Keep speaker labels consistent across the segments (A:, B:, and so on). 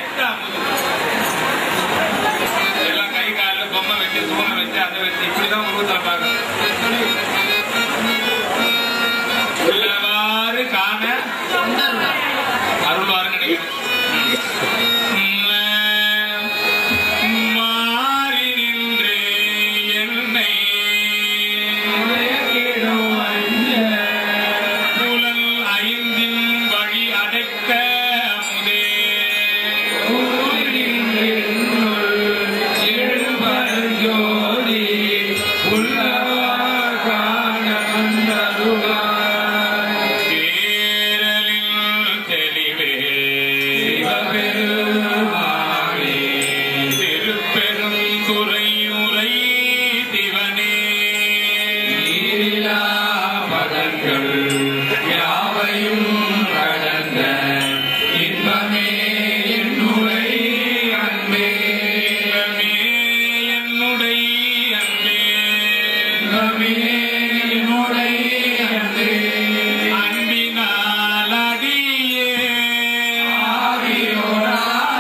A: அடைத்த அமுது எல்லாம் கை காலில் பொம்மை வச்சு தூணை வச்சு அதை வச்சு இப்படிதான் உருவத்தை பார்க்கணும் உள்ளவாறு காண அருள்வாருன்னு நினைக்கிறேன் மாறி நின்று என்னை புலன் ஐந்தின் வழி அடைக்க அமுதே தேரலில் தெளிவே திருப்பெரும் துறையுரை திவனே
B: யாவையும் கடந்த இன்பமே என்னுடைய அன்பே
A: இன்பமே என்னுடைய அன்பே
B: இன்பமே என்னுடைய அன்பே
A: அன்பினால் அடியே
B: ஆவியோடாய்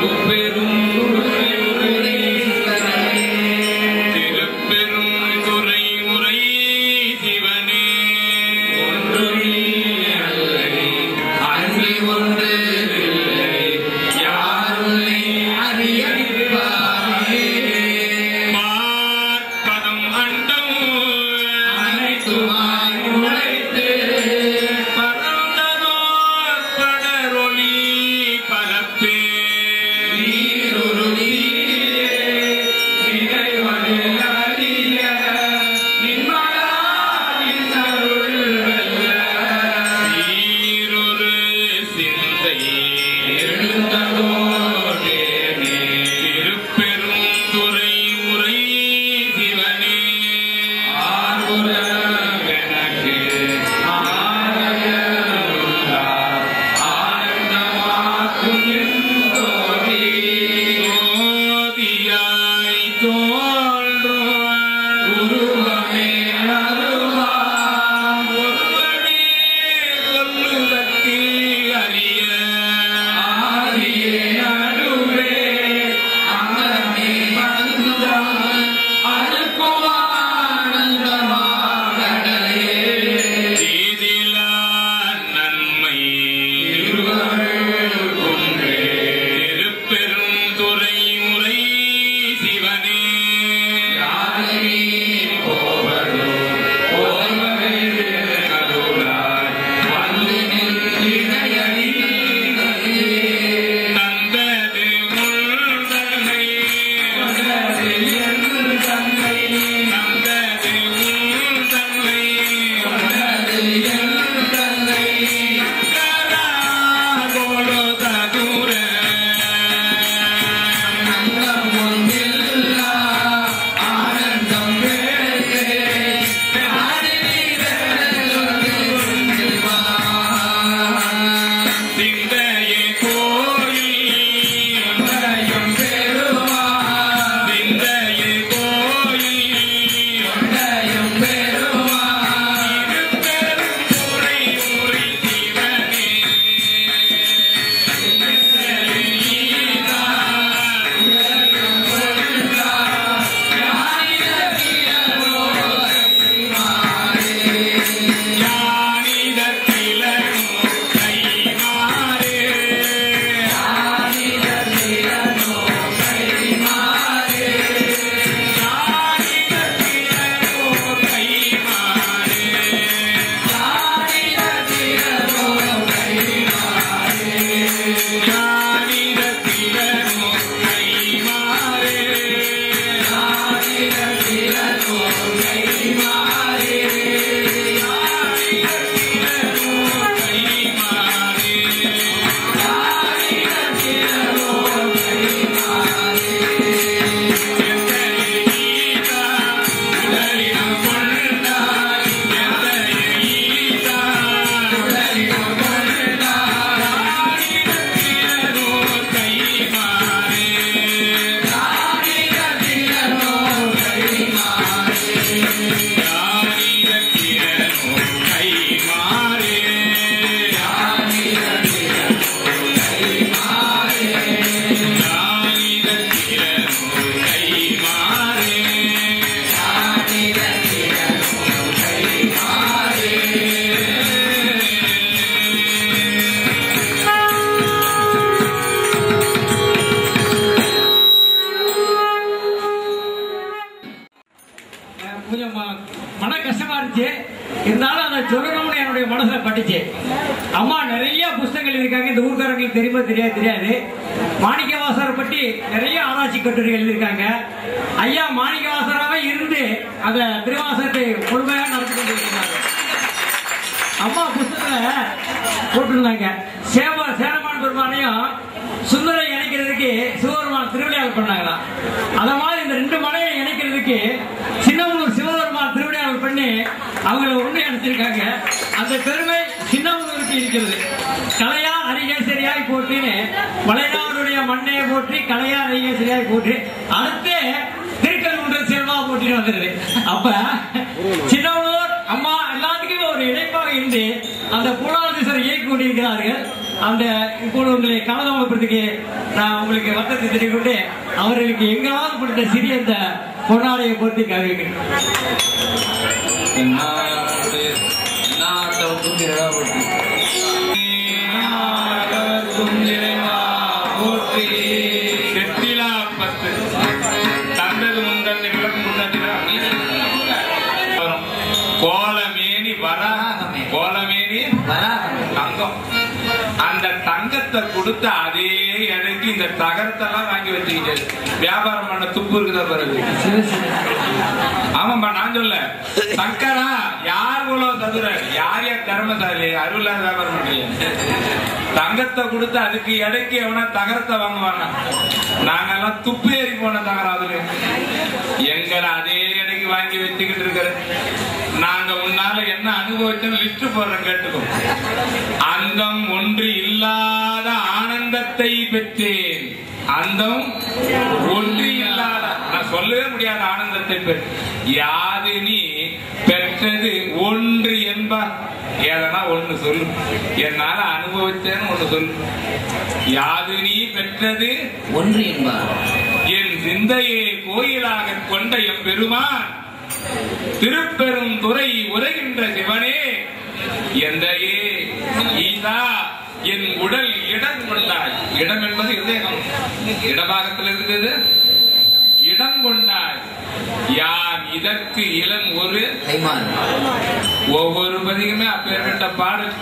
B: திருப்பெரும்
A: திருப்பெரும் துறை உரை சிவனே
B: அன்றி ஒன்று இல்லை யாருனை அறியப்பாரே
A: பார்ப்பதம் அண்டம்
B: அனைத்துமாய் உழைத்து
A: பரந்ததோர் படரொளி பரப்பே
B: நீருருளியே நினைவனே அறிய நின்மலாவின் அருள் வெல்ல
A: ஈரொரு சிந்தை
B: எழுந்ததோடேனே
A: திருப்பெரும் துறை உரை சிவனே
B: ஆறுரவெனக்கு ஆலயமுண்டார் ஆனந்தமாக்கும் எந்தோடி
A: ஜோதியாய் தோன்றுவான்
B: உருவமே அருவாம்
A: ஒருவனே சொல்லுதற்கு அரிய
B: ஆதியே நடுவே அங்கமே வந்தான் அழுக்கும் ஆனந்தமாகடலே
A: தீதிலா நன்மை
B: திருவருள் குன்றே
A: திருப்பெரும் துறை உரை சிவனே
B: யானை போவதோ போவதே கருளாய் வந்து நின்றினையடி
A: தந்தது முள்தலை
B: கொண்டது என்று தன்னை
A: தந்தது முள்தலை
B: கொண்டது என்று தன்னை
A: கராகோலோ ததுர
B: அந்தம் ஒன்றில்லா ஆனந்தம் வேறே
A: சிந்தையே கோயில்
B: கொண்டயம் பெருமான்
A: சிந்தையே கோயில்
B: கொண்டயம் பெருமான்
A: திருப்பெரும் துறை உரை சிவனே ஞானிதத்திலனோ கைமாறே ஞானிதத்திலனோ கைமாறே ஞானிதத்திலனோ கைமாறே ஞானிதத்திலனோ கைமாறே எந்தரீதா உடலினம் கொண்டாய் எந்தரீதா உடலினம் கொண்டாய் ஞானிதத்திலனோ கைமாறே ஞானிதத்திலனோ கைமாறே ஞானிதத்திலனோ கைமாறே
C: கொஞ்சம் ம- மன கஷ்டமா இருந்துச்சு இருந்தாலும் அதை சொல்லணும்னு என்னுடைய மனசுல பட்டுச்சு அம்மா நிறைய புஸ்தகங்கள் இருக்காங்க இந்த ஊர்க்காரங்களுக்கு தெரியுமா தெரியாது தெரியாது மாணிக்கவாசரை பற்றி நிறைய ஆராய்ச்சி கட்டுரை எழுதியிருக்காங்க ஐயா மாணிக்கவாசராகவே இருந்து அந்த திருவாசகத்தை முழுமையாக நடத்தி கொண்டிருக்கிறாங்க அம்மா புஸ்தகத்துல போட்டிருந்தாங்க சேவ சேரமான பெருமானையும் சுந்தரை இணைக்கிறதுக்கு சிவபெருமான் திருவிளையாடல் பண்ணாங்களாம் அத மாதிரி இந்த ரெண்டு மலையை இணைக்கிறதுக்கு சின்னமனூர் சிவபெருமான் திருவிளையாடல் பண்ணி அவங்கள ஒண்ணு இணைச்சிருக்காங்க அந்த பெருமை சின்னமனூருக்கு இருக்கிறது கலையார் அரிகேசரியாய் போற்றின்னு மலைநாடுடைய மண்ணையை போற்றி கலையார் அரிகேசரியாய் போற்றி அடுத்து திருக்கல்குன்ற செல்வா போட்டின்னு வந்துருது அப்ப சின்னவனூர் அம்மா எல்லாத்துக்குமே ஒரு இணைப்பாக இருந்து அந்த பூடாதீஸ்வரர் இயக்கி கொண்டிருக்கிறார்கள் அந்த இப்போது உங்களை காலதாமதப்படுத்துக்கு நான் உங்களுக்கு வட்டத்தை தெரிவிக்கொண்டு அவர்களுக்கு எங்களால் கொடுத்த சிறிய அந்த பொன்னாடையை பொருத்தி கவிக்கிறேன்
A: செட்டிலா பத்து தந்தது முந்தன் விளக்கு முந்தா கோலமேனி வரா கோலமேனி தங்கம் அந்த தங்கத்தை கொடுத்த அதே எடைக்கு இந்த தகரத்தெல்லாம் வாங்கி வச்சுக்கிட்டு வியாபாரம் பண்ண துப்பு இருக்குதா பிறகு ஆமாப்பா நான் சொல்ல சங்கரா யார் போல சதுர யார் யார் தர்மசாலி அருளாத வியாபாரம் பண்றீங்க தங்கத்தை கொடுத்து அதுக்கு எடைக்கு எவனா தகரத்தை வாங்குவாங்க நாங்கெல்லாம் துப்பு ஏறி போன தகரம் அதுல எங்களை அதே எடைக்கு வாங்கி வச்சுக்கிட்டு இருக்கிற நாங்க உன்னால என்ன அனுபவிச்சோம் லிஸ்ட் போடுறோம் கேட்டுக்கோ அந்தம் ஒன்று இல்லாத ஆனந்தத்தை பெற்றேன் அந்தம் ஒன்று இல்லாத நான் சொல்லவே முடியாத ஆனந்தத்தை பெற் யாது நீ பெற்றது ஒன்று என்பார் ஏதனா ஒண்ணு சொல்லு என்னால அனுபவிச்சேன்னு ஒண்ணு சொல்லு யாது நீ பெற்றது
B: ஒன்று என்பார்
A: என் சிந்தையை கோயிலாக கொண்ட எம் பெருமான் திருப்பெரும் துறை உரைகின்ற சிவனே எந்தையே ஈசா என் உடல் இடம் கொண்டாய் இடம் என்பது இதயம் இடபாகத்தில் இருந்தது இடம் கொண்டாய் யான் இதற்கு இளம் ஒரு
B: கைமான்
A: ஒவ்வொரு பதிலுமே அப்பேற்பட்ட பாடல்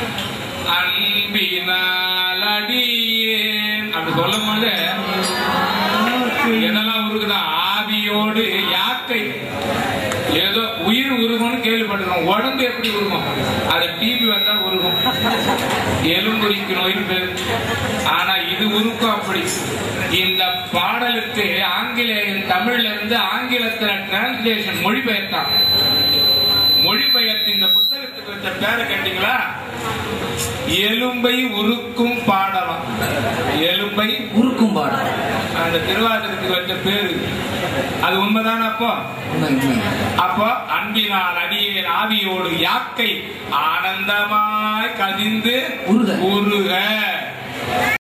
A: அன்பினால் அடியேன் அப்படி சொல்லும் போது என்னெல்லாம் உருகுதான் ஆவியோடு யாக்கை ஏதோ உயிர் உருகும்னு கேள்விப்பட்டிருக்கோம் உடம்பு எப்படி உருகும் அது டிபி வந்தா உருகும் எலும்புரிக்கு நோய் பேர் ஆனா இது உருக்கும் அப்படி இந்த பாடலுக்கு ஆங்கிலேயன் தமிழ்ல இருந்து ஆங்கிலத்துல டிரான்ஸ்லேஷன் மொழிபெயர்த்தான் மொழிபெயர்த்து இந்த புத்தகத்துக்கு வச்ச பேரை கேட்டீங்களா எலும்பை உருக்கும் பாடலாம் எலும்பை
B: உருக்கும் பாடல்
A: அந்த திருவாதிரத்துக்கு வச்ச பேரு அது உண்மைதானே அப்போ
B: உண்மை, உண்மை.
A: அப்போ அன்பினால் அடியேன் ஆவியோடு யாக்கை ஆனந்தமாய் கதிந்து
B: உருக.
A: உருக